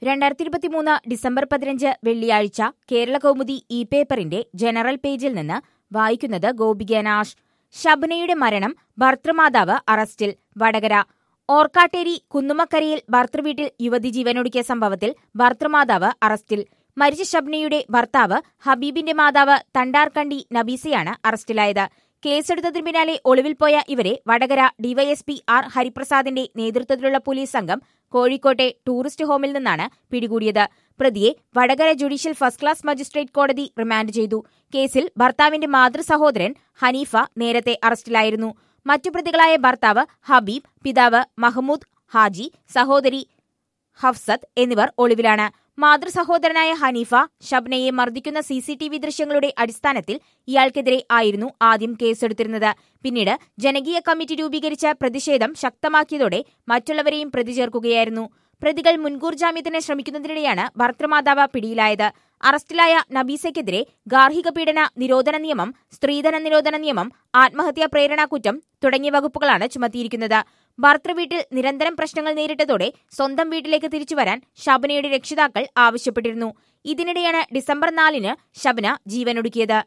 രണ്ടായിരത്തി ഇരുപത്തിമൂന്ന് ഡിസംബർ പതിനഞ്ച് വെള്ളിയാഴ്ച കേരള കൗമുദി ഇ പേപ്പറിന്റെ ജനറൽ പേജിൽ നിന്ന് വായിക്കുന്നത് ഗോപികനാശ് ശബനയുടെ മരണം ഭർത്തൃമാതാവ് അറസ്റ്റിൽ വടകര ഓർക്കാട്ടേരി കുന്നുമക്കരയിൽ ഭർത്തൃവീട്ടിൽ യുവതി ജീവനൊടുക്കിയ സംഭവത്തിൽ ഭർത്തൃമാതാവ് അറസ്റ്റിൽ മരിച്ച ശബ്നയുടെ ഭർത്താവ് ഹബീബിന്റെ മാതാവ് തണ്ടാർകണ്ടി നബീസയാണ് അറസ്റ്റിലായത് കേസെടുത്തതിന് പിന്നാലെ ഒളിവിൽ പോയ ഇവരെ വടകര ഡിവൈഎസ്പി ആർ ഹരിപ്രസാദിന്റെ നേതൃത്വത്തിലുള്ള പോലീസ് സംഘം കോഴിക്കോട്ടെ ടൂറിസ്റ്റ് ഹോമിൽ നിന്നാണ് പിടികൂടിയത് പ്രതിയെ Vadakara judicial first class magistrate കോടതി റിമാൻഡ് ചെയ്തു കേസിൽ ഭർത്താവിന്റെ മാതൃ സഹോദരൻ ഹനീഫ നേരത്തെ അറസ്റ്റിലായിരുന്നു മറ്റു പ്രതികളായ ഭർത്താവ് ഹബീബ് പിതാവ് മഹമ്മൂദ് ഹാജി സഹോദരി ഹഫ്സത്ത് എന്നിവർ ഒളിവിലാണ് മാതൃ സഹോദരനായ ഹനീഫ ഷബ്നയെ മർദ്ദിക്കുന്ന സി സി ടി വി ദൃശ്യങ്ങളുടെ അടിസ്ഥാനത്തിൽ ഇയാൾക്കെതിരെ ആയിരുന്നു ആദ്യം കേസെടുത്തിരുന്നത് പിന്നീട് ജനകീയ കമ്മിറ്റി രൂപീകരിച്ച പ്രതിഷേധം ശക്തമാക്കിയതോടെ മറ്റുള്ളവരെയും പ്രതി ചേർക്കുകയായിരുന്നു പ്രതികൾ മുൻകൂർ ജാമ്യത്തിന് ശ്രമിക്കുന്നതിനിടെയാണ് ഭർത്തൃമാതാവ് പിടിയിലായത് അറസ്റ്റിലായ നബീസയ്ക്കെതിരെ ഗാർഹിക പീഡന നിരോധന നിയമം സ്ത്രീധന നിരോധന നിയമം ആത്മഹത്യാ പ്രേരണാ കുറ്റം തുടങ്ങിയ വകുപ്പുകളാണ് ചുമത്തിയിരിക്കുന്നത് ഭർത്തൃവീട്ടിൽ നിരന്തരം പ്രശ്നങ്ങൾ നേരിട്ടതോടെ സ്വന്തം വീട്ടിലേക്ക് തിരിച്ചുവരാൻ ഷബനയുടെ രക്ഷിതാക്കൾ ആവശ്യപ്പെട്ടിരുന്നു ഇതിനിടെയാണ് ഡിസംബർ നാലിന് ഷബന ജീവനൊടുക്കിയത്